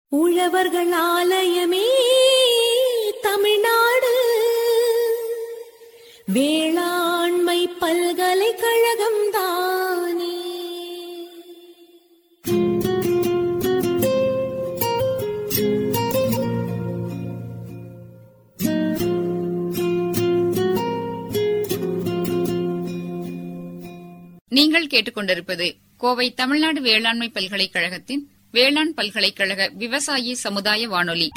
உழவர்கள் ஆலயமே தமிழ்நாடு வேளாண்மை பல்கலைக்கழகம் தானே நீங்கள் கேட்டுக்கொண்டிருப்பது கோவை தமிழ்நாடு வேளாண்மை பல்கலைக்கழகத்தின் வேளாண் பல்கலைக்கழக விவசாயி சமுதாய வானொலி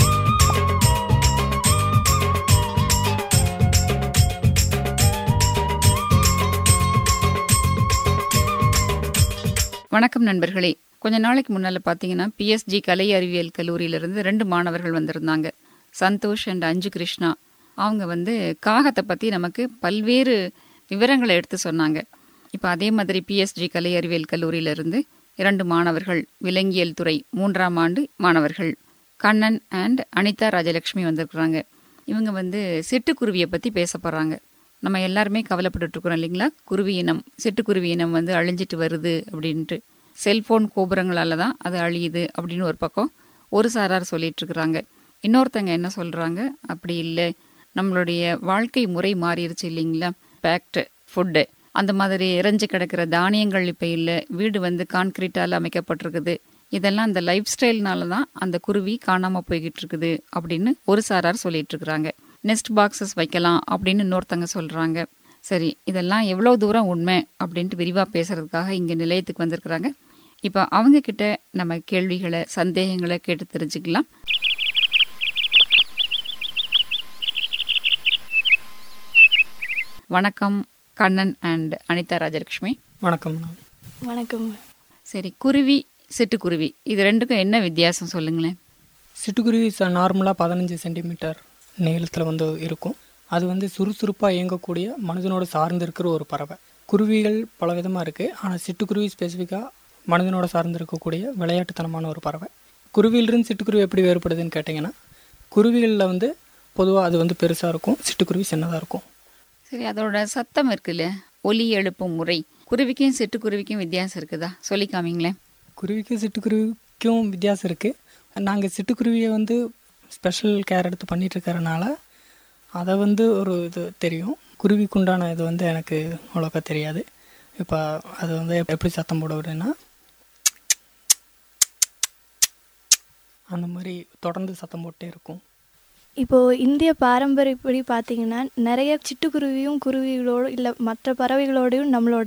வணக்கம் நண்பர்களே கொஞ்ச நாளைக்கு முன்னால பாத்தீங்கன்னா பிஎஸ்ஜி கலை அறிவியல் கல்லூரியிலிருந்து ரெண்டு மாணவர்கள் வந்திருந்தாங்க சந்தோஷ் அண்ட் அஞ்சு கிருஷ்ணா அவங்க வந்து காகத்தை பத்தி நமக்கு பல்வேறு விவரங்களை எடுத்து சொன்னாங்க இப்போ அதே மாதிரி பிஎஸ்ஜி கலை அறிவியல் கல்லூரியிலிருந்து இரண்டு மாணவர்கள் விலங்கியல் துறை மூன்றாம் ஆண்டு மாணவர்கள் கண்ணன் அண்ட் அனிதா ராஜலட்சுமி வந்திருக்கிறாங்க இவங்க வந்து சிட்டுக்குருவியை பற்றி பேச போகிறாங்க நம்ம எல்லாருமே கவலைப்பட்டுட்டு இருக்கிறோம் இல்லைங்களா குருவி இனம் சிட்டுக்குருவி இனம் வந்து அழிஞ்சிட்டு வருது அப்படின்ட்டு செல்போன் கோபுரங்களால தான் அது அழியுது அப்படின்னு ஒரு பக்கம் ஒரு சாரார் சொல்லிட்டு இருக்கிறாங்க இன்னொருத்தங்க என்ன சொல்றாங்க அப்படி இல்லை நம்மளுடைய வாழ்க்கை முறை மாறிடுச்சு இல்லைங்களா பேக்டு ஃபுட்டு அந்த மாதிரி இறைஞ்சு கிடக்கிற தானியங்கள் இப்போ இல்லை வீடு வந்து கான்கிரீட்டால் அமைக்கப்பட்டிருக்குது இதெல்லாம் அந்த லைஃப் ஸ்டைல்னால தான் அந்த குருவி காணாமல் போய்கிட்டு இருக்குது அப்படின்னு ஒரு சாரார் சொல்லிட்டு இருக்கிறாங்க நெஸ்ட் பாக்ஸஸ் வைக்கலாம் அப்படின்னு இன்னொருத்தங்க சொல்கிறாங்க சரி இதெல்லாம் எவ்வளோ தூரம் உண்மை அப்படின்ட்டு விரிவாக பேசுறதுக்காக இங்கே நிலையத்துக்கு வந்திருக்கிறாங்க இப்போ அவங்க கிட்ட நம்ம கேள்விகளை சந்தேகங்களை கேட்டு தெரிஞ்சுக்கலாம் வணக்கம் கண்ணன் அண்ட் அனிதா ராஜலட்சுமி வணக்கம் வணக்கம் சரி குருவி சிட்டுக்குருவி இது ரெண்டுக்கும் என்ன வித்தியாசம் சொல்லுங்களேன் சிட்டுக்குருவி நார்மலாக பதினஞ்சு சென்டிமீட்டர் நீளத்தில் வந்து இருக்கும் அது வந்து சுறுசுறுப்பாக இயங்கக்கூடிய மனிதனோட சார்ந்து இருக்கிற ஒரு பறவை குருவிகள் பல விதமாக இருக்குது ஆனால் சிட்டுக்குருவி ஸ்பெசிஃபிக்காக மனிதனோட சார்ந்து இருக்கக்கூடிய விளையாட்டுத்தனமான ஒரு பறவை குருவியிலிருந்து சிட்டுக்குருவி எப்படி வேறுபடுதுன்னு கேட்டிங்கன்னா குருவிகளில் வந்து பொதுவாக அது வந்து பெருசாக இருக்கும் சிட்டுக்குருவி சின்னதாக இருக்கும் சரி அதோட சத்தம் இருக்குல்ல ஒலி எழுப்பும் முறை குருவிக்கும் சிட்டுக்குருவிக்கும் வித்தியாசம் இருக்குதா சொல்லி காமிங்களேன் குருவிக்கும் சிட்டுக்குருவிக்கும் வித்தியாசம் இருக்குது நாங்கள் சிட்டுக்குருவியை வந்து ஸ்பெஷல் கேர் எடுத்து பண்ணிட்டு இருக்கறனால அதை வந்து ஒரு இது தெரியும் குருவிக்குண்டான இது வந்து எனக்கு அவ்வளோக்கா தெரியாது இப்போ அது வந்து எப்படி சத்தம் போட விடுன்னா அந்த மாதிரி தொடர்ந்து சத்தம் போட்டே இருக்கும் இப்போ இந்திய பாரம்பரியப்படி பார்த்தீங்கன்னா நிறைய சிட்டுக்குருவியும் குருவிகளோடு இல்லை மற்ற பறவைகளோடையும் நம்மளோட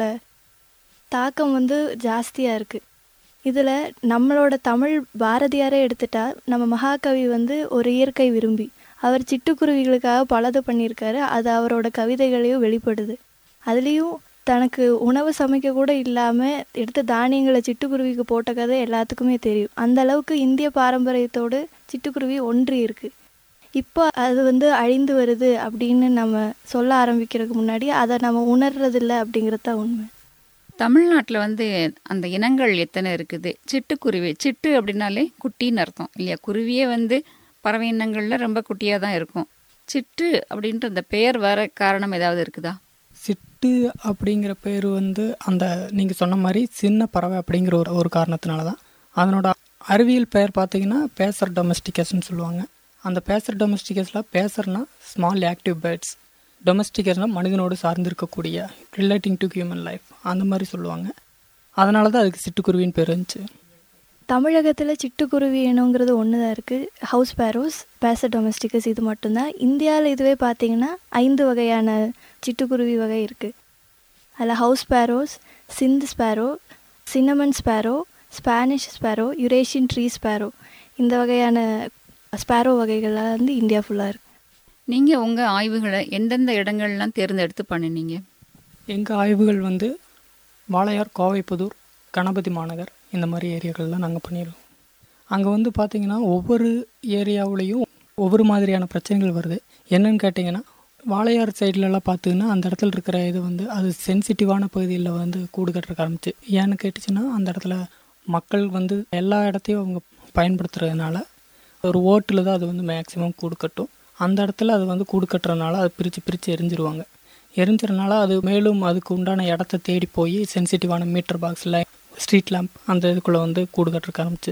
தாக்கம் வந்து ஜாஸ்தியாக இருக்குது இதில் நம்மளோட தமிழ் பாரதியாரே எடுத்துட்டா நம்ம மகாகவி வந்து ஒரு இயற்கை விரும்பி அவர் சிட்டுக்குருவிகளுக்காக பலது பண்ணியிருக்காரு அது அவரோட கவிதைகளையும் வெளிப்படுது அதுலேயும் தனக்கு உணவு சமைக்க கூட இல்லாமல் எடுத்த தானியங்களை சிட்டுக்குருவிக்கு போட்ட கதை எல்லாத்துக்குமே தெரியும் அந்த அளவுக்கு இந்திய பாரம்பரியத்தோடு சிட்டுக்குருவி ஒன்றி இருக்கு இப்போ அது வந்து அழிந்து வருது அப்படின்னு நம்ம சொல்ல ஆரம்பிக்கிறதுக்கு முன்னாடி அதை நம்ம உணர்றதில்ல அப்படிங்கிறது தான் உண்மை தமிழ்நாட்டில் வந்து அந்த இனங்கள் எத்தனை இருக்குது சிட்டுக்குருவி சிட்டு அப்படின்னாலே குட்டின்னு அர்த்தம் இல்லையா குருவியே வந்து பறவை இனங்களில் ரொம்ப குட்டியாக தான் இருக்கும் சிட்டு அப்படின்ற அந்த பெயர் வர காரணம் ஏதாவது இருக்குதா சிட்டு அப்படிங்கிற பேர் வந்து அந்த நீங்கள் சொன்ன மாதிரி சின்ன பறவை அப்படிங்கிற ஒரு ஒரு காரணத்தினால தான் அதனோட அறிவியல் பெயர் பார்த்தீங்கன்னா பேசர் டொமஸ்டிகஸ்ன்னு சொல்லுவாங்க அந்த பேசர் டொமஸ்டிகஸில் பேசர்னா ஸ்மால் ஆக்டிவ் பேர்ட்ஸ் டொமஸ்டிகஸ்னா மனிதனோடு சார்ந்திருக்கக்கூடிய ரிலேட்டிங் டு ஹியூமன் லைஃப் அந்த மாதிரி சொல்லுவாங்க அதனால தான் அதுக்கு சிட்டுக்குருவின்னு பேர் இருந்துச்சு தமிழகத்தில் சிட்டுக்குருவி இனங்கிறது ஒன்று தான் இருக்குது ஹவுஸ் பேரோஸ் பேச டொமஸ்டிகஸ் இது மட்டும்தான் இந்தியாவில் இதுவே பார்த்தீங்கன்னா ஐந்து வகையான சிட்டுக்குருவி வகை இருக்குது அதில் house sparrows Sindhu sparrow cinnamon sparrow Spanish sparrow Eurasian tree sparrow இந்த வகையான ஸ்பேரோ வகைகள்லாம் வந்து இந்தியா ஃபுல்லாக இருக்குது நீங்கள் உங்கள் ஆய்வுகளை எந்தெந்த இடங்கள்லாம் தேர்ந்தெடுத்து பண்ணினீங்க எங்கள் ஆய்வுகள் வந்து வாளையார் கோவைப்புதூர் கணபதி மாநகர் இந்த மாதிரி ஏரியாக்கள்லாம் நாங்கள் பண்ணிடுவோம் அங்கே வந்து பார்த்திங்கன்னா ஒவ்வொரு ஏரியாவுலேயும் ஒவ்வொரு மாதிரியான பிரச்சனைகள் வருது என்னன்னு கேட்டிங்கன்னா வாளையார் சைட்லலாம் பார்த்தீங்கன்னா அந்த இடத்துல இருக்கிற இது வந்து அது சென்சிட்டிவான பகுதியில் வந்து கூடு கட்டுறக்கு ஆரம்பிச்சு ஏன்னு கேட்டுச்சுன்னா அந்த இடத்துல மக்கள் வந்து எல்லா இடத்தையும் அவங்க பயன்படுத்துறதுனால ஒரு ஓட்டில் தான் அது வந்து மேக்ஸிமம் கூடு கட்டும் அந்த இடத்துல அது வந்து கூடு கட்டுறதுனால அது பிரித்து பிரித்து எரிஞ்சிருவாங்க எரிஞ்சறனால அது மேலும் அதுக்கு உண்டான இடத்த தேடி போய் சென்சிட்டிவான மீட்டர் பாக்ஸில் ஸ்ட்ரீட் லேம்ப் அந்த இதுக்குள்ளே வந்து கூடு கட்டுறக்க ஆரம்பிச்சு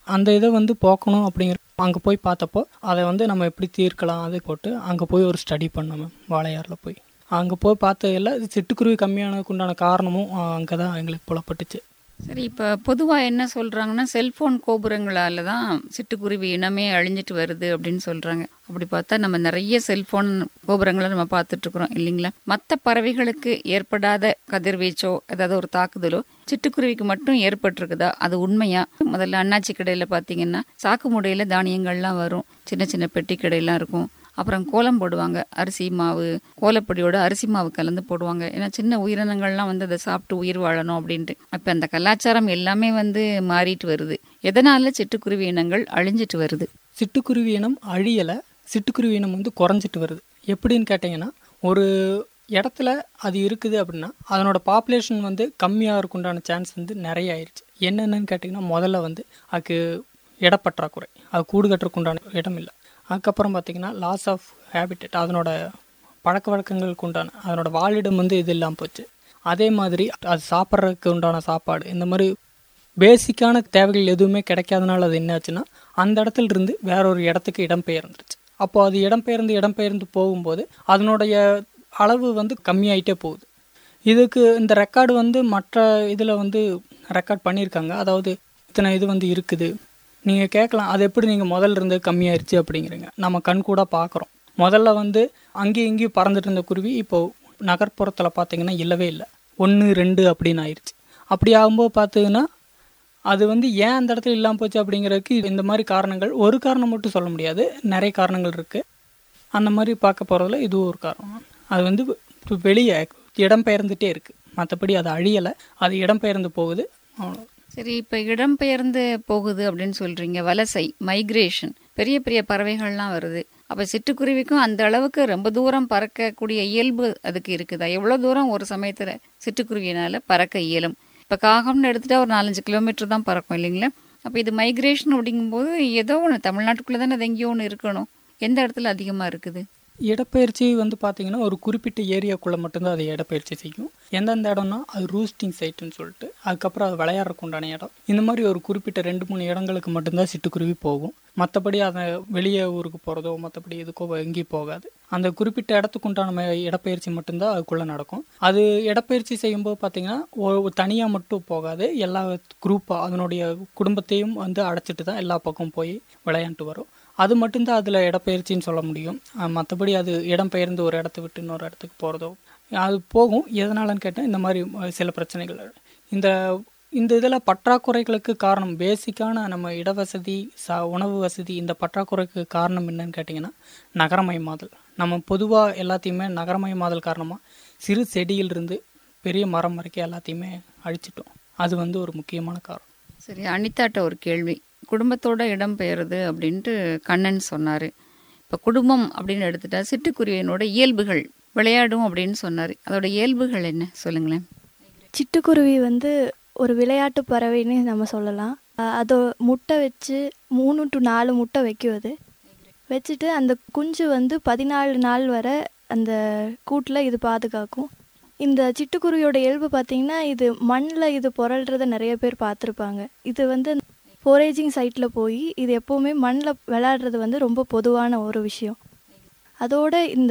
அந்த இதை வந்து போக்கணும் அப்படிங்கிற அங்கே போய் பார்த்தப்போ அதை வந்து நம்ம எப்படி தீர்க்கலாம் அது போட்டு அங்கே போய் ஒரு ஸ்டடி பண்ணோம் மேம் வாழையாறில் போய் அங்கே போய் பார்த்ததில் சிட்டுக்குருவி கம்மியானதுக்கு உண்டான காரணமும் அங்கே தான் எங்களுக்கு புலப்பட்டுச்சு சரி இப்போ பொதுவாக என்ன சொல்கிறாங்கன்னா செல்ஃபோன் கோபுரங்களால தான் சிட்டுக்குருவி இனமே அழிஞ்சிட்டு வருது அப்படின்னு சொல்கிறாங்க அப்படி பார்த்தா நம்ம நிறைய செல்ஃபோன் கோபுரங்களை நம்ம பார்த்துட்ருக்குறோம் இல்லைங்களா மற்ற பறவைகளுக்கு ஏற்படாத கதிர்வீச்சோ ஏதாவது ஒரு தாக்குதலோ சிட்டுக்குருவிக்கு மட்டும் ஏற்பட்டிருக்குதா அது உண்மையா முதல்ல அண்ணாச்சி கடையில் பார்த்தீங்கன்னா சாக்கு மூடையில் தானியங்கள்லாம் வரும் சின்ன சின்ன பெட்டி கடையெல்லாம் இருக்கும் அப்புறம் கோலம் போடுவாங்க அரிசி மாவு கோலப்பொடியோட அரிசி மாவு கலந்து போடுவாங்க ஏன்னா சின்ன உயிரினங்கள்லாம் வந்து அதை சாப்பிட்டு உயிர் வாழணும் அப்படின்ட்டு அப்போ அந்த கலாச்சாரம் எல்லாமே வந்து மாறிட்டு வருது எதனால சிட்டுக்குருவி இனங்கள் அழிஞ்சிட்டு வருது சிட்டுக்குருவி இனம் அழியலை சிட்டுக்குருவி இனம் வந்து குறைஞ்சிட்டு வருது எப்படின்னு கேட்டிங்கன்னா ஒரு இடத்துல அது இருக்குது அப்படின்னா அதனோட பாப்புலேஷன் வந்து கம்மியாக இருக்குண்டான சான்ஸ் வந்து நிறைய ஆயிடுச்சு என்னென்னு கேட்டிங்கன்னா முதல்ல வந்து அதுக்கு இடப்பற்றாக்குறை அது கூடு கட்டுறதுக்கு உண்டான இடம் இல்லை அதுக்கப்புறம் பார்த்திங்கன்னா லாஸ் ஆஃப் ஹேபிட்டட் அதனோட பழக்க வழக்கங்களுக்கு உண்டான அதனோட வாழிடம் வந்து இது இல்லாமல் போச்சு அதே மாதிரி அது சாப்பிட்றதுக்கு உண்டான சாப்பாடு இந்த மாதிரி பேசிக்கான தேவைகள் எதுவுமே கிடைக்காதனால அது என்னாச்சுன்னா அந்த இடத்துல இருந்து வேற ஒரு இடத்துக்கு இடம்பெயர்ந்துருச்சு அப்போ அது இடம்பெயர்ந்து இடம்பெயர்ந்து போகும்போது அதனுடைய அளவு வந்து கம்மியாயிட்டே போகுது இதுக்கு இந்த ரெக்கார்டு வந்து மற்ற இதில் வந்து ரெக்கார்ட் பண்ணியிருக்காங்க அதாவது இத்தனை இது வந்து இருக்குது நீங்கள் கேட்கலாம் அது எப்படி நீங்கள் முதல்ல இருந்து கம்மியாயிருச்சு அப்படிங்கிறீங்க நம்ம கண் கூட பார்க்குறோம் முதல்ல வந்து அங்கேயும் இங்கேயும் பறந்துட்டு இருந்த குருவி இப்போது நகர்ப்புறத்தில் பார்த்தீங்கன்னா இல்லவே இல்லை ஒன்று ரெண்டு அப்படின்னு ஆயிடுச்சு அப்படி ஆகும்போது பார்த்தீங்கன்னா அது வந்து ஏன் அந்த இடத்துல இல்லாமல் போச்சு அப்படிங்கிறதுக்கு இந்த மாதிரி காரணங்கள் ஒரு காரணம் மட்டும் சொல்ல முடியாது நிறைய காரணங்கள் இருக்குது அந்த மாதிரி பார்க்க போகிறதுல இதுவும் ஒரு காரணம் அது வந்து இப்போ வெளியே இடம்பெயர்ந்துட்டே இருக்குது மற்றபடி அது அழியலை அது இடம்பெயர்ந்து போகுது அவ்வளோ சரி இப்போ இடம்பெயர்ந்து போகுது அப்படின்னு சொல்றீங்க வலசை மைக்ரேஷன் பெரிய பெரிய பறவைகள்லாம் வருது அப்போ சிட்டுக்குருவிக்கும் அந்த அளவுக்கு ரொம்ப தூரம் பறக்கக்கூடிய இயல்பு அதுக்கு இருக்குதா எவ்வளோ தூரம் ஒரு சமயத்தில் சிட்டுக்குருவியினால பறக்க இயலும் இப்போ காகம்னு எடுத்துட்டா ஒரு நாலஞ்சு கிலோமீட்டர் தான் பறக்கும் இல்லைங்களா அப்போ இது மைக்ரேஷன் அப்படிங்கும்போது ஏதோ ஒன்று தமிழ்நாட்டுக்குள்ளே தானே அது எங்கேயோ ஒன்று இருக்கணும் எந்த இடத்துல அதிகமாக இருக்குது இடப்பெயர்ச்சி வந்து பார்த்தீங்கன்னா ஒரு குறிப்பிட்ட ஏரியாக்குள்ளே மட்டும்தான் அது இடப்பெயர்ச்சி செய்யும் எந்தெந்த இடம்னா அது ரூஸ்டிங் சைட்டுன்னு சொல்லிட்டு அதுக்கப்புறம் அது விளையாடுறக்கு உண்டான இடம் இந்த மாதிரி ஒரு குறிப்பிட்ட ரெண்டு மூணு இடங்களுக்கு மட்டும்தான் சிட்டுக்குருவி போகும் மற்றபடி அதை வெளியே ஊருக்கு போகிறதோ மற்றபடி இதுக்கோ எங்கேயும் போகாது அந்த குறிப்பிட்ட இடத்துக்கு உண்டான ம- இடப்பெயர்ச்சி மட்டும்தான் அதுக்குள்ளே நடக்கும் அது இடப்பெயர்ச்சி செய்யும்போது பார்த்தீங்கன்னா ஒரு தனியாக மட்டும் போகாது எல்லா குரூப்பாக அதனுடைய குடும்பத்தையும் வந்து அடைச்சிட்டு தான் எல்லா பக்கமும் போய் விளையாண்டுட்டு வரும் அது மட்டும்தான் அதில் இடப்பெயர்ச்சின்னு சொல்ல முடியும் மற்றபடி அது இடம்பெயர்ந்து ஒரு இடத்த விட்டு இன்னொரு இடத்துக்கு போகிறதோ அது போகும் எதனாலன்னு கேட்டால் இந்த மாதிரி அஹ், சில பிரச்சனைகள் இந்த இந்த இதில் பற்றாக்குறைகளுக்கு காரணம் பேசிக்கான நம்ம இடவசதி ச உணவு வசதி இந்த பற்றாக்குறைக்கு காரணம் என்னன்னு கேட்டிங்கன்னா நகரமயமாதல் நம்ம பொதுவாக எல்லாத்தையுமே நகரமயமாதல் காரணமாக சிறு செடியிலிருந்து பெரிய மரம் வரைக்கும் எல்லாத்தையுமே அழிச்சிட்டோம் அது வந்து ஒரு முக்கியமான காரணம் சரி அனிதாட்ட ஒரு கேள்வி குடும்பத்தோட இடம் பெயருது அப்படின்ட்டு கண்ணன் சொன்னார் இப்போ குடும்பம் அப்படின்னு எடுத்துட்டா சிட்டுக்குருவியினோட இயல்புகள் விளையாடும் அப்படின்னு சொன்னார் அதோட இயல்புகள் என்ன சொல்லுங்களேன் சிட்டுக்குருவி வந்து ஒரு விளையாட்டு பறவைன்னு நம்ம சொல்லலாம் அஹ் அது முட்டை வச்சு மூணு டு நாலு முட்டை வைக்கும் அது வச்சுட்டு அந்த குஞ்சு வந்து பதினாலு நாள் வரை அந்த கூட்டில் இது பாதுகாக்கும் இந்த சிட்டுக்குருவியோட இயல்பு பார்த்தீங்கன்னா இது மண்ணில் இது புரள்றத நிறைய பேர் பார்த்துருப்பாங்க இது வந்து ஃபோரேஜிங் சைட்டில் போய் இது எப்போவுமே மண்ணில் விளையாடுறது வந்து ரொம்ப பொதுவான ஒரு விஷயம் அதோட இந்த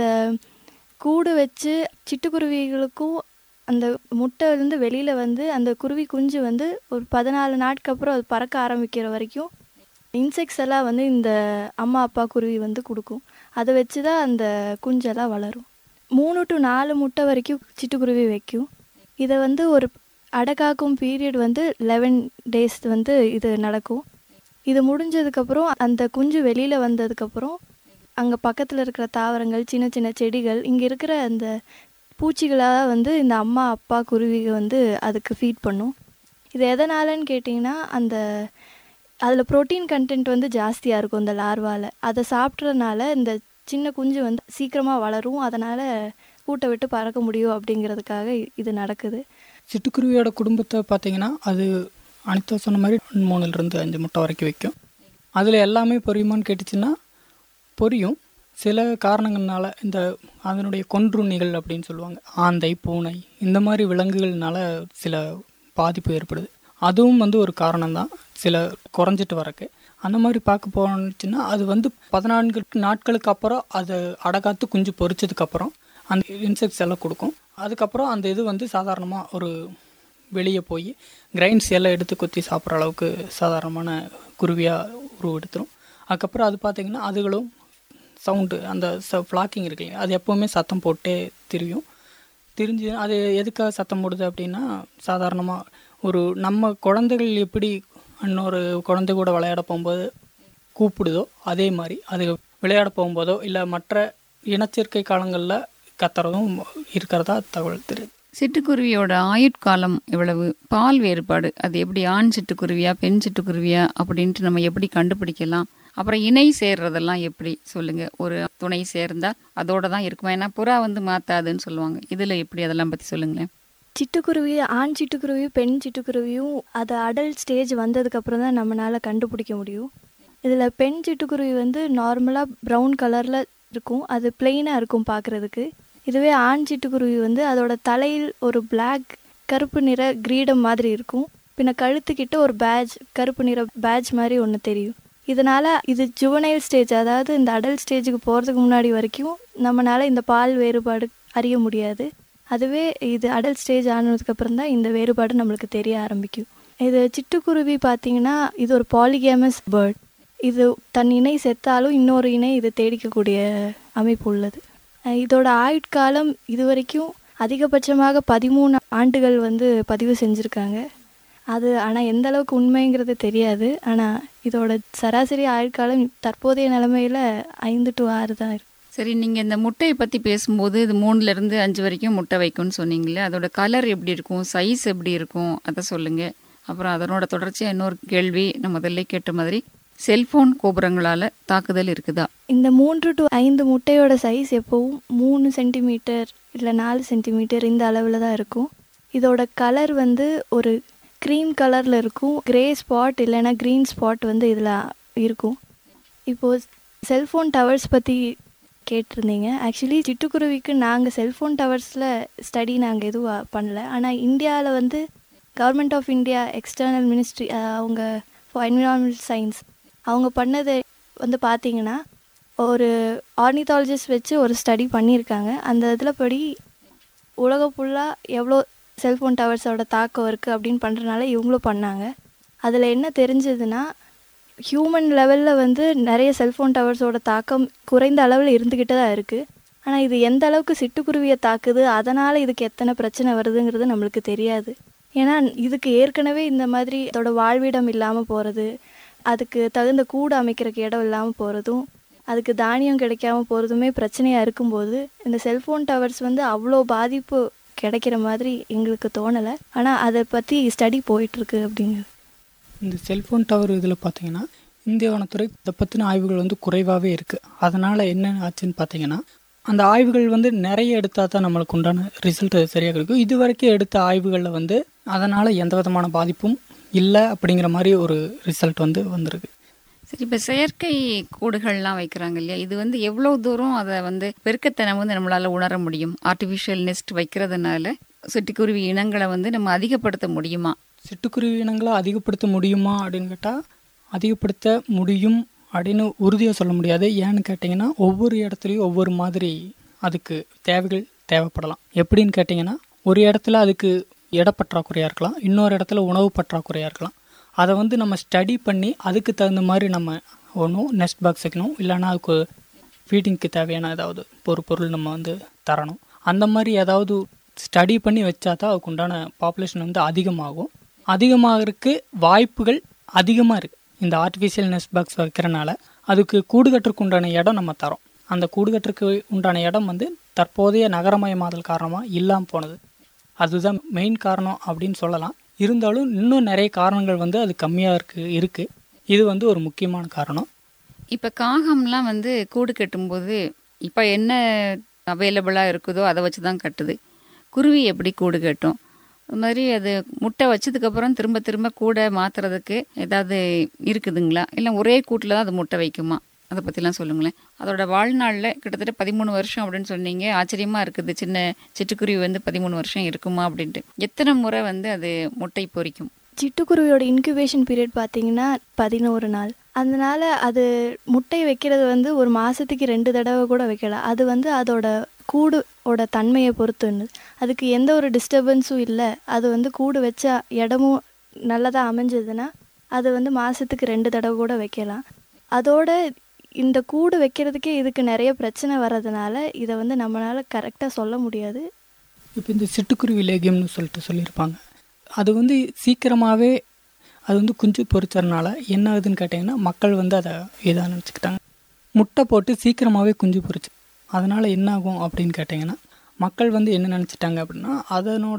கூடு வச்சு சிட்டுக்குருவிகளுக்கும் அந்த முட்டைலேருந்து வெளியில் வந்து அந்த குருவி குஞ்சு வந்து ஒரு பதினாலு நாட்கு அப்புறம் அது பறக்க ஆரம்பிக்கிற வரைக்கும் இன்செக்ட்ஸ் எல்லாம் வந்து இந்த அம்மா அப்பா குருவி வந்து கொடுக்கும் அதை வச்சு தான் அந்த குஞ்செல்லாம் வளரும் மூணு டு நாலு முட்டை வரைக்கும் சிட்டுக்குருவி வைக்கும் இதை வந்து ஒரு அடகாக்கும் பீரியட் வந்து லெவன் டேஸ் வந்து இது நடக்கும் இது முடிஞ்சதுக்கப்புறம் அந்த குஞ்சு வெளியில் வந்ததுக்கப்புறம் அங்கே பக்கத்தில் இருக்கிற தாவரங்கள் சின்ன சின்ன செடிகள் இங்கே இருக்கிற அந்த பூச்சிகளாக வந்து இந்த அம்மா அப்பா குருவி வந்து அதுக்கு ஃபீட் பண்ணும் இது எதனாலன்னு கேட்டிங்கன்னா அந்த அதில் புரோட்டீன் கண்டென்ட் வந்து ஜாஸ்தியாக இருக்கும் இந்த லார்வாவில் அதை சாப்பிட்றதுனால இந்த சின்ன குஞ்சு வந்து சீக்கிரமாக வளரும் அதனால் கூட்டை விட்டு பறக்க முடியும் அப்படிங்கிறதுக்காக இது நடக்குது சிட்டுக்குருவியோட குடும்பத்தை பார்த்தீங்கன்னா அது அனிதா சொன்ன மாதிரி மூணுலேருந்து அஞ்சு முட்டை வரைக்கும் வைக்கும் அதில் எல்லாமே பொரியுமான்னு கேட்டுச்சுன்னா பொரியும் சில காரணங்கள்னால இந்த அதனுடைய கொன்றுண்ணிகள் அப்படின்னு சொல்லுவாங்க ஆந்தை பூனை இந்த மாதிரி விலங்குகள்னால சில பாதிப்பு ஏற்படுது அதுவும் வந்து ஒரு காரணம்தான் சில குறைஞ்சிட்டு வரக்கு அந்த மாதிரி பார்க்க போனுச்சுன்னா அது வந்து பதினான்கு நாட்களுக்கு அப்புறம் அது அடகாத்து குஞ்சு பொரிச்சதுக்கப்புறம் அந்த இன்செக்ட்ஸ் எல்லாம் கொடுக்கும் அதுக்கப்புறம் அந்த இது வந்து சாதாரணமாக ஒரு வெளியே போய் கிரைன்ஸ் எல்லாம் எடுத்து குத்தி சாப்பிட்ற அளவுக்கு சாதாரணமான குருவியாக உருவெடுத்துரும் அதுக்கப்புறம் அது பார்த்திங்கன்னா அதுகளும் சவுண்டு அந்த ச ஃப்ளாக்கிங் இருக்கு இல்லையா அது எப்போவுமே சத்தம் போட்டே திரியும் திரிஞ்சு அது எதுக்காக சத்தம் போடுது அப்படின்னா சாதாரணமாக ஒரு நம்ம குழந்தைகள் எப்படி இன்னொரு குழந்தை கூட விளையாட போகும்போது கூப்பிடுதோ அதே மாதிரி அது விளையாட போகும்போதோ இல்லை மற்ற இனச்சேர்க்கை காலங்களில் கத்துறதும் இருக்கிறதா தகவல் தெரியுது சிட்டுக்குருவியோட ஆயுட்காலம் எவ்வளவு பால் வேறுபாடு அது எப்படி ஆண் சிட்டுக்குருவியா பெண் சிட்டுக்குருவியா அப்படின்ட்டு நம்ம எப்படி கண்டுபிடிக்கலாம் அப்புறம் இணை சேர்றதெல்லாம் எப்படி சொல்லுங்க ஒரு துணை சேர்ந்தா அதோட தான் இருக்குமா ஏன்னா புறா வந்து மாத்தாதுன்னு சொல்லுவாங்க இதுல எப்படி அதெல்லாம் பத்தி சொல்லுங்களேன் சிட்டுக்குருவி ஆண் சிட்டுக்குருவியும் பெண் சிட்டுக்குருவியும் அது அடல்ட் ஸ்டேஜ் வந்ததுக்கப்புறம் தான் நம்மளால் கண்டுபிடிக்க முடியும் இதில் பெண் சிட்டுக்குருவி வந்து நார்மலாக ப்ரௌன் கலரில் இருக்கும் அது பிளெயினாக இருக்கும் பார்க்குறதுக்கு இதுவே ஆண் சிட்டுக்குருவி வந்து அதோட தலையில் ஒரு பிளாக் கருப்பு நிற கிரீடம் மாதிரி இருக்கும் பின்ன கழுத்துக்கிட்ட ஒரு பேட்ச் கருப்பு நிற பேட்ச் மாதிரி ஒன்று தெரியும் இதனால் இது ஜுவனைல் ஸ்டேஜ் அதாவது இந்த அடல்ட் ஸ்டேஜுக்கு போகிறதுக்கு முன்னாடி வரைக்கும் நம்மளால் இந்த பால் வேறுபாடு அறிய முடியாது அதுவே இது அடல்ட் ஸ்டேஜ் ஆனதுக்கப்புறம் தான் இந்த வேறுபாடு நம்மளுக்கு தெரிய ஆரம்பிக்கும் இது சிட்டுக்குருவி பார்த்தீங்கன்னா இது ஒரு பாலிகேமஸ் பேர்ட் இது தன் இணை செத்தாலும் இன்னொரு இணை இது தேடிக்கக்கூடிய அமைப்பு உள்ளது அஹ் இதோட ஆயுட்காலம் இது வரைக்கும் அதிகபட்சமாக பதிமூணு ஆண்டுகள் வந்து பதிவு செஞ்சுருக்காங்க அது ஆனால் எந்த அளவுக்கு உண்மைங்கிறது தெரியாது ஆனால் இதோட சராசரி ஆயுட்காலம் தற்போதைய நிலைமையில் ஐந்து டு ஆறு தான் இருக்கு சரி நீங்க இந்த முட்டையை பத்தி பேசும்போது இது மூணுல இருந்து அஞ்சு வரைக்கும் முட்டை வைக்கும்னு சொன்னீங்களே அதோட கலர் எப்படி இருக்கும் சைஸ் எப்படி இருக்கும் அதை சொல்லுங்க அப்புறம் அதனோட தொடர்ச்சியா இன்னொரு கேள்வி நான் முதல்ல கேட்ட மாதிரி செல்போன் கோபுரங்களால தாக்குதல் இருக்குதா இந்த மூன்று டு ஐந்து முட்டையோட சைஸ் எப்போவும் மூணு சென்டிமீட்டர் இல்லை நாலு சென்டிமீட்டர் இந்த அளவில் தான் இருக்கும் இதோட கலர் வந்து ஒரு க்ரீம் கலரில் இருக்கும் கிரே ஸ்பாட் இல்லைன்னா க்ரீன் ஸ்பாட் வந்து இதில் இருக்கும் இப்போது செல்ஃபோன் டவர்ஸ் பற்றி கேட்டிருந்தீங்க ஆக்சுவலி சிட்டுக்குருவிக்கு நாங்கள் செல்ஃபோன் டவர்ஸில் ஸ்டடி நாங்கள் எதுவும் பண்ணல ஆனால் இந்தியாவில் வந்து government of India external ministry அவங்க ஃபார் என்விரான்மெண்டல் சயின்ஸ் அவங்க பண்ணது வந்து பார்த்தீங்கன்னா ஒரு ஆர்னித்தாலஜிஸ்ட் வச்சு ஒரு ஸ்டடி பண்ணியிருக்காங்க அந்த இதில் படி உலகம் ஃபுல்லாக எவ்வளோ செல்ஃபோன் டவர்ஸோட தாக்கம் இருக்குது அப்படின்னு பண்ணுறனால இவங்களும் பண்ணாங்க அதில் என்ன தெரிஞ்சதுன்னா ஹியூமன் லெவலில் வந்து நிறைய செல்ஃபோன் டவர்ஸோட தாக்கம் குறைந்த அளவில் இருந்துக்கிட்டு தான் இருக்குது ஆனால் இது எந்த அளவுக்கு சிட்டுக்குருவியை தாக்குது அதனால் இதுக்கு எத்தனை பிரச்சனை வருதுங்கிறது நம்மளுக்கு தெரியாது ஏன்னா இதுக்கு ஏற்கனவே இந்த மாதிரி அதோட வாழ்விடம் இல்லாமல் போகிறது அதுக்கு தகுந்த கூடு அமைக்கிறதுக்கு இடம் இல்லாமல் போகிறதும் அதுக்கு தானியம் கிடைக்காம போகிறதுமே பிரச்சனையாக இருக்கும்போது இந்த செல்ஃபோன் டவர்ஸ் வந்து அவ்வளோ பாதிப்பு கிடைக்கிற மாதிரி எங்களுக்கு தோணலை ஆனால் அதை பற்றி ஸ்டடி போயிட்டுருக்கு அப்படிங்கிறது இந்த செல்ஃபோன் டவர் இதில் பார்த்தீங்கன்னா இந்திய வனத்துறை இதை பற்றின ஆய்வுகள் வந்து குறைவாகவே இருக்குது அதனால் என்ன ஆச்சுன்னு பார்த்தீங்கன்னா அந்த ஆய்வுகள் வந்து நிறைய எடுத்தால் தான் நம்மளுக்கு உண்டான ரிசல்ட் சரியாக கிடைக்கும் இது வரைக்கும் எடுத்த ஆய்வுகளில் வந்து அதனால் எந்த விதமான பாதிப்பும் இல்லை அப்படிங்கிற மாதிரி ஒரு ரிசல்ட் வந்து வந்திருக்கு சரி இப்போ செயற்கை கூடுகள்லாம் வைக்கிறாங்க இல்லையா இது வந்து எவ்வளோ தூரம் அதை வந்து பெருக்கத்தனம் வந்து நம்மளால உணர முடியும் ஆர்டிஃபிஷியல் நெஸ்ட் வைக்கிறதுனால சிட்டுக்குருவி இனங்களை வந்து நம்ம அதிகப்படுத்த முடியுமா சிட்டுக்குருவி இனங்களை அதிகப்படுத்த முடியுமா அப்படின்னு கேட்டால் அதிகப்படுத்த முடியும் அப்படின்னு உறுதியாக சொல்ல முடியாது ஏன்னு கேட்டிங்கன்னா ஒவ்வொரு இடத்துலையும் ஒவ்வொரு மாதிரி அதுக்கு தேவைகள் தேவைப்படலாம் எப்படின்னு கேட்டிங்கன்னா ஒரு இடத்துல அதுக்கு இடப்பற்றாக்குறையாக இருக்கலாம் இன்னொரு இடத்துல உணவு பற்றாக்குறையாக இருக்கலாம் அதை வந்து நம்ம ஸ்டடி பண்ணி அதுக்கு தகுந்த மாதிரி நம்ம ஒன்றும் நெஸ்ட் பாக்ஸ் வைக்கணும் இல்லைன்னா அதுக்கு ஃபீடிங்க்கு தேவையான ஏதாவது ஒரு பொருள் நம்ம வந்து தரணும் அந்த மாதிரி ஏதாவது ஸ்டடி பண்ணி வச்சா தான் அதுக்கு உண்டான பாப்புலேஷன் வந்து அதிகமாகும் அதிகமாகறதுக்கு வாய்ப்புகள் அதிகமாக இருக்குது இந்த ஆர்டிஃபிஷியல் நெஸ்ட் பாக்ஸ் வைக்கிறனால அதுக்கு கூடு கட்டுறதுக்கு உண்டான இடம் நம்ம தரோம் அந்த கூடு கட்டுறதுக்கு உண்டான இடம் வந்து தற்போதைய நகரமயமாதல் காரணமாக இல்லாமல் போனது அதுதான் மெயின் காரணம் அப்படின்னு சொல்லலாம் இருந்தாலும் இன்னும் நிறைய காரணங்கள் வந்து அது கம்மியாக இருக்கு இருக்குது இது வந்து ஒரு முக்கியமான காரணம் இப்போ காகம்லாம் வந்து கூடு கட்டும்போது இப்போ என்ன அவைலபிளாக இருக்குதோ அதை வச்சு தான் கட்டுது குருவி எப்படி கூடு கட்டும் அது மாதிரி அது முட்டை வச்சதுக்கப்புறம் திரும்ப திரும்ப கூடை மாற்றுறதுக்கு ஏதாவது இருக்குதுங்களா இல்லை ஒரே கூட்டில் தான் அது முட்டை வைக்குமா அதை பற்றிலாம் சொல்லுங்களேன் அதோட வாழ்நாளில் கிட்டத்தட்ட பதிமூணு வருஷம் அப்படின்னு சொன்னீங்க ஆச்சரியமாக இருக்குது சின்ன சிட்டுக்குருவி வந்து பதிமூணு வருஷம் இருக்குமா அப்படின்ட்டு எத்தனை முறை வந்து அது முட்டை பொரிக்கும் சிட்டுக்குருவியோட இன்குபேஷன் பீரியட் பார்த்தீங்கன்னா பதினோரு நாள் அதனால அது முட்டை வைக்கிறது வந்து ஒரு மாதத்துக்கு ரெண்டு தடவை கூட வைக்கலாம் அது வந்து அதோட கூடோட தன்மையை பொறுத்துன்னு அதுக்கு எந்த ஒரு டிஸ்டர்பன்ஸும் இல்லை அது வந்து கூடு வச்ச இடமும் நல்லதாக அமைஞ்சதுன்னா அது வந்து மாதத்துக்கு ரெண்டு தடவை கூட வைக்கலாம் அதோட இந்த கூடு வைக்கிறதுக்கே இதுக்கு நிறைய பிரச்சனை வர்றதுனால இதை வந்து நம்மளால் கரெக்டாக சொல்ல முடியாது இப்போ இந்த சிட்டுக்குருவி லேகியம்னு சொல்லிட்டு சொல்லியிருப்பாங்க அது வந்து சீக்கிரமாகவே அது வந்து குஞ்சு பொரிச்சறனால என்ன ஆகுதுன்னு கேட்டிங்கன்னா மக்கள் வந்து அதை இதாக நினச்சிக்கிட்டாங்க முட்டை போட்டு சீக்கிரமாகவே குஞ்சு பொரிச்சு அதனால் என்ன ஆகும் அப்படின்னு கேட்டிங்கன்னா மக்கள் வந்து என்ன நினச்சிட்டாங்க அப்படின்னா அதனோட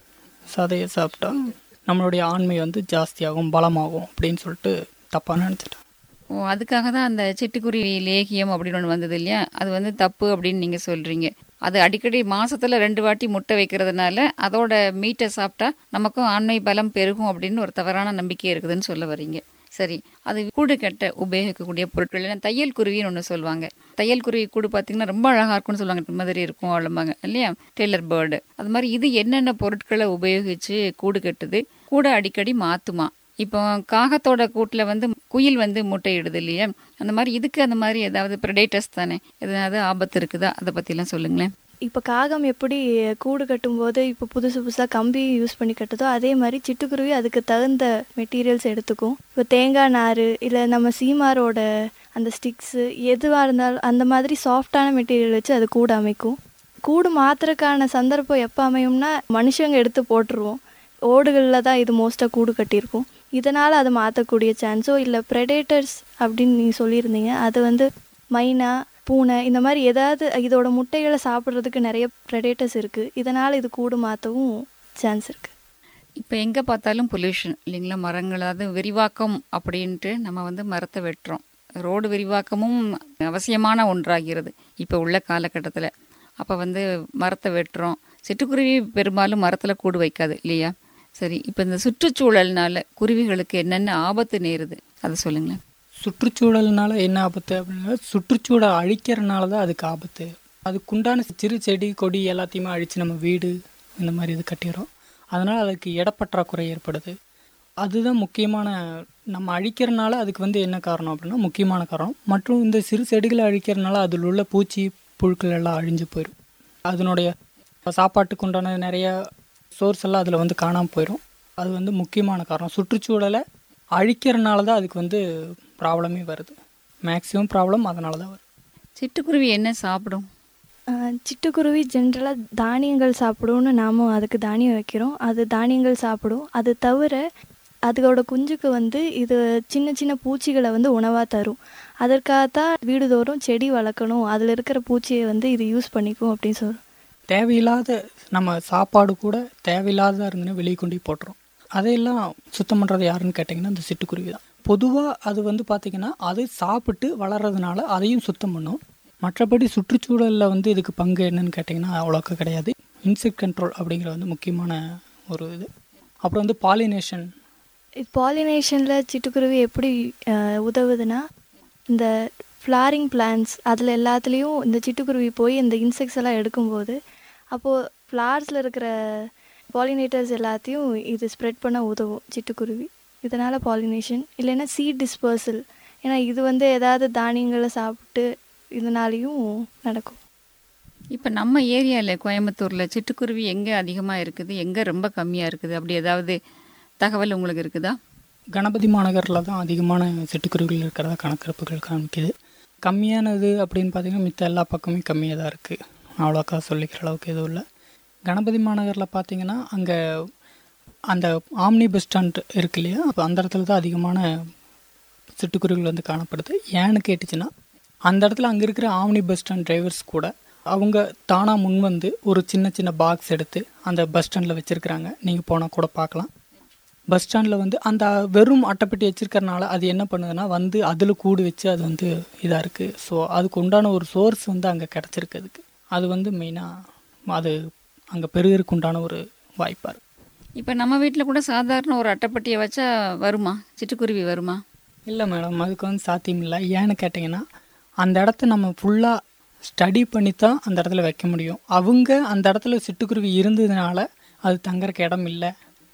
சதையை சாப்பிட்டா நம்மளுடைய ஆண்மை வந்து ஜாஸ்தியாகும் பலமாகும் அப்படின்னு சொல்லிட்டு தப்பாக நினச்சிட்டாங்க ஓ அதுக்காக தான் அந்த சிட்டுக்குருவி லேகியம் அப்படின்னு ஒன்று வந்தது இல்லையா அது வந்து தப்பு அப்படின்னு நீங்கள் சொல்கிறீங்க அது அடிக்கடி மாசத்துல ரெண்டு வாட்டி முட்டை வைக்கிறதுனால அதோட மீட்டை சாப்பிட்டா நமக்கும் ஆண்மை பலம் பெருகும் அப்படின்னு ஒரு தவறான நம்பிக்கை இருக்குதுன்னு சொல்ல வர்றீங்க சரி அது கூடு கட்ட உபயோகிக்கக்கூடிய பொருட்கள் ஏன்னா தையல் குருவின்னு ஒன்று சொல்லுவாங்க தையல் குருவி கூடு பார்த்தீங்கன்னா ரொம்ப அழகாக இருக்கும்னு சொல்லுவாங்க இந்த மாதிரி இருக்கும் அவ்வளோம்பாங்க இல்லையா டெய்லர் பேர்டு அது மாதிரி இது என்னென்ன பொருட்களை உபயோகிச்சு கூடு கட்டுது கூட அடிக்கடி மாத்துமா இப்போ காகத்தோட கூட்டில் வந்து குயில் வந்து முட்டையிடுது இல்லையா அந்த மாதிரி இதுக்கு அந்த மாதிரி ஏதாவது ப்ரெடேட்டர்ஸ் தானே எதாவது ஆபத்து இருக்குதா அதை பற்றிலாம் சொல்லுங்களேன் இப்போ காகம் எப்படி கூடு கட்டும்போது இப்போ புதுசு புதுசாக கம்பி யூஸ் பண்ணி கட்டுதோ அதே மாதிரி சிட்டுக்குருவி அதுக்கு தகுந்த மெட்டீரியல்ஸ் எடுத்துக்கும் இப்போ தேங்காய் நார் இல்லை நம்ம சீமாரோட அந்த ஸ்டிக்ஸு எதுவாக இருந்தாலும் அந்த மாதிரி சாஃப்டான மெட்டீரியல் வச்சு அது கூடு அமைக்கும் கூடு மாத்துறதுக்கான சந்தர்ப்பம் எப்போ அமையும்னா மனுஷங்க எடுத்து போட்டுருவோம் ஓடுகளில் தான் இது மோஸ்ட்டாக கூடு கட்டியிருக்கும் இதனால் அதை மாற்றக்கூடிய சான்ஸோ இல்லை ப்ரெடேட்டர்ஸ் அப்படின்னு நீங்கள் சொல்லியிருந்தீங்க அது வந்து மைனா பூனை இந்த மாதிரி ஏதாவது இதோட முட்டைகளை சாப்பிட்றதுக்கு நிறைய ப்ரெடேட்டர்ஸ் இருக்குது இதனால் இது கூடு மாற்றவும் சான்ஸ் இருக்குது இப்போ எங்கே பார்த்தாலும் பொல்யூஷன் இல்லைங்களா மரங்கள் அதாவது விரிவாக்கம் அப்படின்ட்டு நம்ம வந்து மரத்தை வெட்டுறோம் ரோடு விரிவாக்கமும் அவசியமான ஒன்றாகிறது இப்போ உள்ள காலகட்டத்தில் அப்போ வந்து மரத்தை வெட்டுறோம் சிட்டுக்குருவி பெரும்பாலும் மரத்தில் கூடு வைக்காது இல்லையா சரி இப்போ இந்த சுற்றுச்சூழல்னால குருவிகளுக்கு என்னென்ன ஆபத்து நேருது அதை சொல்லுங்களேன் சுற்றுச்சூழல்னால என்ன ஆபத்து அப்படின்னா சுற்றுச்சூழல் அழிக்கிறனால தான் அதுக்கு ஆபத்து அதுக்குண்டான சிறு செடி கொடி எல்லாத்தையுமே அழித்து நம்ம வீடு இந்த மாதிரி இது கட்டிடுறோம் அதனால் அதுக்கு இடப்பற்றாக்குறை ஏற்படுது அதுதான் முக்கியமான நம்ம அழிக்கிறனால அதுக்கு வந்து என்ன காரணம் அப்படின்னா முக்கியமான காரணம் மற்றும் இந்த சிறு செடிகளை அழிக்கிறனால அதில் உள்ள பூச்சி புழுக்கள் எல்லாம் அழிஞ்சு போயிடும் அதனுடைய சாப்பாட்டுக்கு உண்டான நிறைய சோர்ஸ் எல்லாம் அதில் வந்து காணாமல் போயிடும் அது வந்து முக்கியமான காரணம் சுற்றுச்சூழலை அழிக்கிறனால தான் அதுக்கு வந்து ப்ராப்ளமே வருது மேக்ஸிமம் ப்ராப்ளம் அதனால தான் வருது சிட்டுக்குருவி என்ன சாப்பிடும் ஆஹ் சிட்டுக்குருவி ஜென்ரலாக தானியங்கள் சாப்பிடும்னு நாமும் அதுக்கு தானியம் வைக்கிறோம் அது தானியங்கள் சாப்பிடும் அது தவிர அதோட குஞ்சுக்கு வந்து இது சின்ன சின்ன பூச்சிகளை வந்து உணவாக தரும் அதற்காகத்தான் வீடுதோறும் செடி வளர்க்கணும் அதில் இருக்கிற பூச்சியை வந்து இது யூஸ் பண்ணிக்கும் அப்படின்னு சொல்லும் தேவையில்லாத நம்ம சாப்பாடு கூட தேவையில்லாததாக இருந்துன்னு வெளியே கொண்டு போய் போட்டுரும் அதையெல்லாம் சுத்தம் பண்ணுறது யாருன்னு கேட்டிங்கன்னா இந்த சிட்டுக்குருவி தான் பொதுவாக அது வந்து பார்த்திங்கன்னா அது சாப்பிட்டு வளர்றதுனால அதையும் சுத்தம் பண்ணும் மற்றபடி சுற்றுச்சூழலில் வந்து இதுக்கு பங்கு என்னன்னு கேட்டிங்கன்னா அவ்வளோக்கா கிடையாது இன்செக்ட் கண்ட்ரோல் அப்படிங்கிற வந்து முக்கியமான ஒரு இது அப்புறம் வந்து பாலினேஷன் பாலினேஷனில் சிட்டுக்குருவி எப்படி ஆஹ், உதவுதுன்னா இந்த ஃப்ளாரிங் பிளான்ஸ் அதில் எல்லாத்துலேயும் இந்த சிட்டுக்குருவி போய் இந்த இன்செக்ட்ஸ் எல்லாம் எடுக்கும்போது அப்போது ஃப்ளார்ஸில் இருக்கிற பாலினேட்டர்ஸ் எல்லாத்தையும் இது ஸ்ப்ரெட் பண்ண உதவும் சிட்டுக்குருவி இதனால் பாலினேஷன் இல்லைன்னா சீட் டிஸ்பர்சல் ஏன்னா இது வந்து ஏதாவது தானியங்களை சாப்பிட்டு இதனாலேயும் நடக்கும் இப்போ நம்ம ஏரியாவில் கோயம்புத்தூரில் சிட்டுக்குருவி எங்கே அதிகமாக இருக்குது எங்கே ரொம்ப கம்மியாக இருக்குது அப்படி ஏதாவது தகவல் உங்களுக்கு இருக்குதா கணபதி மாநகரில் தான் அதிகமான சிட்டுக்குருவிகள் இருக்கிறதா கணக்கெடுப்புகள் காமிக்குது கம்மியானது அப்படின்னு பார்த்தீங்கன்னா மித்த எல்லா பக்கமும் கம்மியாக தான் இருக்குது அவ்வளோக்கா சொல்லிக்கிற அளவுக்கு எதுவும் இல்லை கணபதி மாநகரில் பார்த்தீங்கன்னா அங்கே அந்த ஆம்னி பஸ் ஸ்டாண்ட் இருக்கு இல்லையா அப்போ அந்த இடத்துல தான் அதிகமான சிட்டுக்குருவிகள் வந்து காணப்படுது ஏன்னு கேட்டுச்சுன்னா அந்த இடத்துல அங்கே இருக்கிற ஆம்னி பஸ் ஸ்டாண்ட் டிரைவர்ஸ் கூட அவங்க தானாக முன் வந்து ஒரு சின்ன சின்ன பாக்ஸ் எடுத்து அந்த பஸ் ஸ்டாண்டில் வச்சுருக்குறாங்க நீங்கள் போனால் கூட பார்க்கலாம் பஸ் ஸ்டாண்டில் வந்து அந்த வெறும் அட்டைப்பெட்டி வச்சிருக்கறனால அது என்ன பண்ணுதுன்னா வந்து அதில் கூடு வச்சு அது வந்து இதாக இருக்குது ஸோ அதுக்கு உண்டான ஒரு சோர்ஸ் வந்து அங்கே கிடச்சிருக்கு அதுக்கு அது வந்து மெயினாக அது அங்கே பெருகிறதுக்கு உண்டான ஒரு வாய்ப்பாக இருக்குது இப்போ நம்ம வீட்டில் கூட சாதாரண ஒரு அட்டைப்பட்டியை வச்சா வருமா சிட்டுக்குருவி வருமா இல்லை மேடம் அதுக்கு வந்து சாத்தியம் இல்லை ஏன்னு கேட்டிங்கன்னா அந்த இடத்த நம்ம ஃபுல்லாக ஸ்டடி பண்ணி தான் அந்த இடத்துல வைக்க முடியும் அவங்க அந்த இடத்துல சிட்டுக்குருவி இருந்ததுனால அது தங்கறக்கு இடம் இல்லை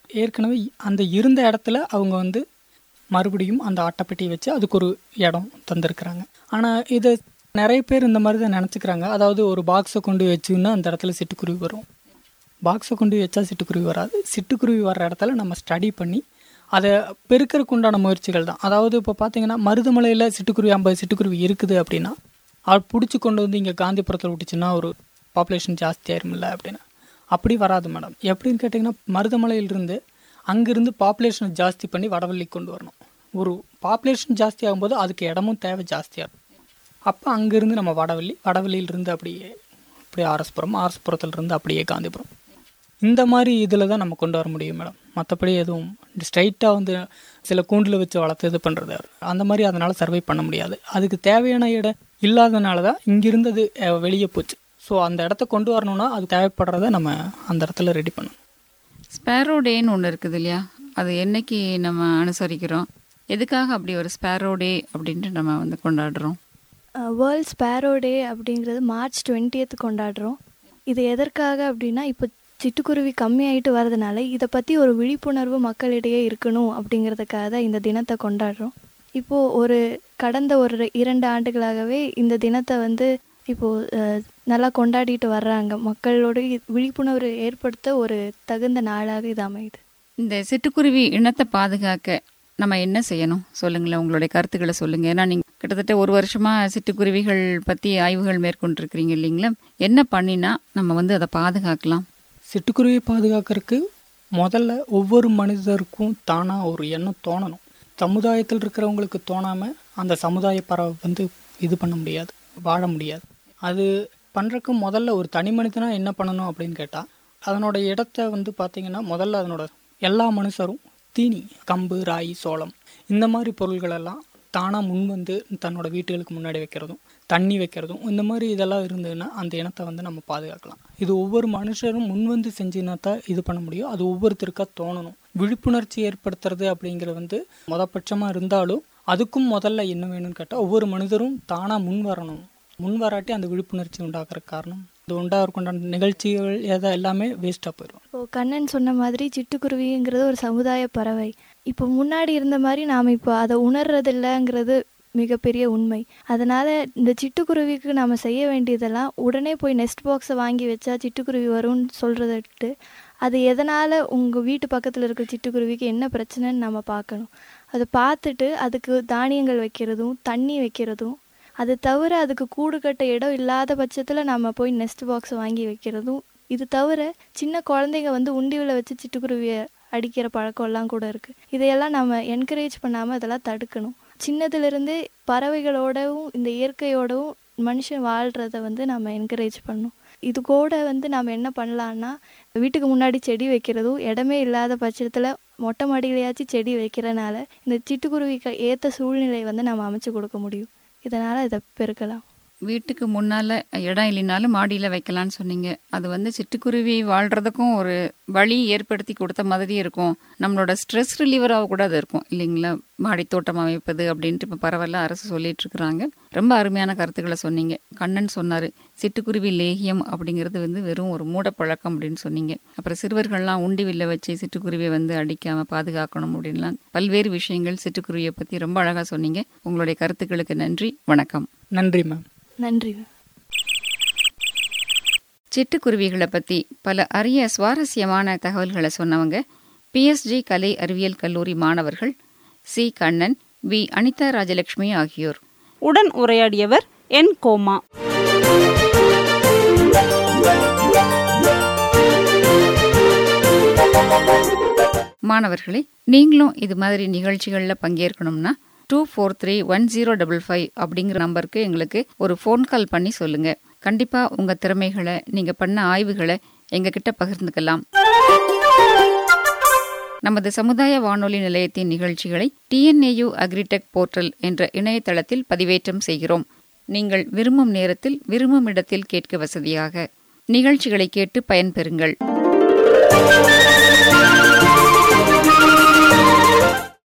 ஏற்கனவே அந்த இருந்த இடத்துல அவங்க வந்து மறுபடியும் அந்த அட்டைப்பெட்டியை வச்சு அதுக்கு ஒரு இடம் தந்திருக்கிறாங்க ஆனால் இதை நிறைய பேர் இந்த மாதிரி தான் நினச்சிக்கிறாங்க அதாவது ஒரு பாக்ஸை கொண்டு வச்சுன்னா அந்த இடத்துல சிட்டுக்குருவி வரும் பாக்ஸை கொண்டு வச்சா சிட்டுக்குருவி வராது சிட்டுக்குருவி வர்ற இடத்துல நம்ம ஸ்டடி பண்ணி அதை பெருக்கிறதுக்கு உண்டான முயற்சிகள் தான் அதாவது இப்போ பார்த்தீங்கன்னா மருதமலையில் சிட்டுக்குருவி ஐம்பது சிட்டுக்குருவி இருக்குது அப்படின்னா அது பிடிச்சி கொண்டு வந்து இங்கே காந்திபுரத்தில் விட்டுச்சுன்னா ஒரு பாப்புலேஷன் ஜாஸ்தியாயிருமில்ல அப்படின்னா அப்படி வராது மேடம் எப்படின்னு கேட்டிங்கன்னா மருதமலையிலிருந்து அங்கேருந்து பாப்புலேஷனை ஜாஸ்தி பண்ணி வடவள்ளிக்கு கொண்டு வரணும் ஒரு பாப்புலேஷன் ஜாஸ்தி ஆகும்போது அதுக்கு இடமும் தேவை ஜாஸ்தியாகும் அப்போ அங்கேருந்து நம்ம வடவள்ளி வடவள்ளியிலிருந்து அப்படியே அப்படியே ஆர்எஸ்புரம் ஆர்எஸ்புரத்துலேருந்து அப்படியே காந்திபுரம் இந்த மாதிரி இதில் தான் நம்ம கொண்டு வர முடியும் மேடம் மற்றபடி எதுவும் ஸ்ட்ரைட்டாக வந்து சில கூண்டில் வச்சு வளர்த்து இது பண்ணுறது அந்த மாதிரி அதனால் சர்வை பண்ண முடியாது அதுக்கு தேவையான இடம் இல்லாதனால தான் இங்கிருந்து அது அஹ், வெளியே போச்சு ஸோ அந்த இடத்த கொண்டு வரணும்னா அது தேவைப்படுறத நம்ம அந்த இடத்துல ரெடி பண்ணணும் ஸ்பேரோ டேன்னு ஒன்று இருக்குது இல்லையா அது என்னைக்கு நம்ம அனுசரிக்கிறோம் எதுக்காக அப்படி ஒரு ஸ்பேரோ டே அப்படின்ட்டு நம்ம வந்து கொண்டாடுறோம் வேர்ல்ட் ஸ்பேரோ டே அப்படிங்கிறது மார்ச் 20th கொண்டாடுறோம் இது எதற்காக அப்படின்னா இப்போ சிட்டுக்குருவி கம்மியாயிட்டு வரதுனால இதை பற்றி ஒரு விழிப்புணர்வு மக்களிடையே இருக்கணும் அப்படிங்கிறதுக்காக தான் இந்த தினத்தை கொண்டாடுறோம் இப்போது ஒரு கடந்த ஒரு இரண்டு ஆண்டுகளாகவே இந்த தினத்தை வந்து இப்போது அஹ், நல்லா கொண்டாடிட்டு வர்றாங்க மக்களோட இ- விழிப்புணர்வு ஏற்படுத்த ஒரு தகுந்த நாளாக இது அமையுது இந்த சிட்டுக்குருவி இனத்தை பாதுகாக்க நம்ம என்ன செய்யணும் சொல்லுங்களேன் உங்களுடைய கருத்துக்களை சொல்லுங்க ஏன்னா நீங்க கிட்டத்தட்ட ஒரு வருஷமா சிட்டுக்குருவிகள் பத்தி ஆய்வுகள் மேற்கொண்டிருக்கிறீங்க இல்லைங்களா என்ன பண்ணினா நம்ம வந்து அதை பாதுகாக்கலாம் சிட்டுக்குருவியை பாதுகாக்கிறதுக்கு முதல்ல ஒவ்வொரு மனிதருக்கும் தானாக ஒரு எண்ணம் தோணணும் சமுதாயத்தில் இருக்கிறவங்களுக்கு தோணாமல் அந்த சமுதாய பறவை வந்து இது பண்ண முடியாது வாழ முடியாது அது பண்ணுறக்கு முதல்ல ஒரு தனி மனிதனாக என்ன பண்ணணும் அப்படின்னு கேட்டால் அதனோட இடத்த வந்து பார்த்திங்கன்னா முதல்ல அதனோட எல்லா மனுஷரும் தீனி கம்பு ராகி சோளம் இந்த மாதிரி பொருள்களெல்லாம் தானாக முன் வந்து தன்னோட வீட்டுகளுக்கு முன்னாடி வைக்கிறதும் தண்ணி வைக்கிறதும் இந்த மாதிரி இதெல்லாம் இருந்ததுன்னா அந்த இனத்தை வந்து நம்ம பாதுகாக்கலாம் இது ஒவ்வொரு மனுஷரும் முன் வந்து செஞ்சுனா தான் இது பண்ண முடியும் அது ஒவ்வொருத்தருக்கா தோணணும் விழிப்புணர்ச்சி ஏற்படுத்துறது அப்படிங்கிறது வந்து மொதப்பட்சமாக இருந்தாலும் அதுக்கும் முதல்ல என்ன வேணும்னு கேட்டால் ஒவ்வொரு மனிதரும் தானாக முன் வரணும் முன் வராட்டி அந்த விழிப்புணர்ச்சி உண்டாக்குற காரணம் இது உண்டாகிறதுக்குண்டான நிகழ்ச்சிகள் எதை எல்லாமே வேஸ்ட்டாக போயிடும் இப்போ கண்ணன் சொன்ன மாதிரி சிட்டுக்குருவிங்கிறது ஒரு சமுதாய பறவை இப்போ முன்னாடி இருந்த மாதிரி நாம் இப்போ அதை உணர்றதில்லைங்கிறது மிகப்பெரிய உண்மை அதனால் இந்த சிட்டுக்குருவிக்கு நாம் செய்ய வேண்டியதெல்லாம் உடனே போய் நெஸ்ட் பாக்ஸை வாங்கி வச்சா சிட்டுக்குருவி வரும்னு சொல்கிறத விட்டு அது எதனால் உங்கள் வீட்டு பக்கத்தில் இருக்கிற சிட்டுக்குருவிக்கு என்ன பிரச்சனைன்னு நம்ம பார்க்கணும் அதை பார்த்துட்டு அதுக்கு தானியங்கள் வைக்கிறதும் தண்ணி வைக்கிறதும் அது தவிர அதுக்கு கூடு கட்ட இடம் இல்லாத பட்சத்தில் நம்ம போய் நெஸ்ட் பாக்ஸ் வாங்கி வைக்கிறதும் இது தவிர சின்ன குழந்தைங்க வந்து உண்டிவில் வச்சு சிட்டுக்குருவியை அடிக்கிற பழக்கம்லாம் கூட இருக்குது இதையெல்லாம் நம்ம என்கரேஜ் பண்ணாமல் இதெல்லாம் தடுக்கணும் சின்னதுலேருந்தே பறவைகளோடவும் இந்த இயற்கையோடவும் மனுஷன் வாழ்கிறத வந்து நம்ம என்கரேஜ் பண்ணணும் இது கூட வந்து நம்ம என்ன பண்ணலான்னா வீட்டுக்கு முன்னாடி செடி வைக்கிறதும் இடமே இல்லாத பட்சத்தில் மொட்டை மாடியிலையாச்சும் செடி வைக்கிறனால இந்த சிட்டுக்குருவிக்கு ஏற்ற சூழ்நிலை வந்து நம்ம அமைச்சு கொடுக்க முடியும் இதனால் இதை பெருக்கலாம் வீட்டுக்கு முன்னால இடம் இல்லைனாலும் மாடியில வைக்கலாம்னு சொன்னீங்க அது வந்து சிட்டுக்குருவி வாழ்றதுக்கும் ஒரு வழி ஏற்படுத்தி கொடுத்த மாதிரி இருக்கும் நம்மளோட ஸ்ட்ரெஸ் ரிலீவராக கூட அது இருக்கும் இல்லைங்களா மாடி தோட்டம் அமைப்பது அப்படின்ட்டு இப்போ பரவாயில்ல அரசு சொல்லிட்டு இருக்கிறாங்க ரொம்ப அருமையான கருத்துக்களை சொன்னீங்க கண்ணன் சொன்னாரு சிட்டுக்குருவி லேகியம் அப்படிங்கிறது வந்து வெறும் ஒரு மூடப்பழக்கம் அப்படின்னு சொன்னீங்க அப்புறம் சிறுவர்கள்லாம் உண்டி வில்ல வச்சு சிட்டுக்குருவியை வந்து அடிக்காம பாதுகாக்கணும் அப்படின்லாம் பல்வேறு விஷயங்கள் சிட்டுக்குருவியை பத்தி ரொம்ப அழகா சொன்னீங்க உங்களுடைய கருத்துக்களுக்கு நன்றி வணக்கம் நன்றி மேம் நன்றி சிட்டுக்குருவிகளை பற்றி பல அரிய சுவாரஸ்யமான தகவல்களை சொன்னவங்க பிஎஸ்ஜி கலை அறிவியல் கல்லூரி மாணவர்கள் சி கண்ணன் வி அனிதா ராஜலட்சுமி ஆகியோர் உடன் உரையாடியவர் என் கோமா மாணவர்களே நீங்களும் இது மாதிரி நிகழ்ச்சிகளில் பங்கேற்கணும்னா two four three one zero double five அப்படிங்கிற நம்பருக்கு எங்களுக்கு ஒரு ஃபோன் கால் பண்ணி சொல்லுங்க கண்டிப்பா உங்க திறமைகளை நீங்க பண்ண ஆய்வுகளை எங்ககிட்ட பகிர்ந்துக்கலாம் நமது சமுதாய வானொலி நிலையத்தின் நிகழ்ச்சிகளை டிஎன்ஏயு அக்ரிடெக் போர்ட்டல் என்ற இணையதளத்தில் பதிவேற்றம் செய்கிறோம் நீங்கள் விரும்பும் நேரத்தில் விரும்பும் இடத்தில் கேட்க வசதியாக நிகழ்ச்சிகளை கேட்டு பயன்பெறுங்கள்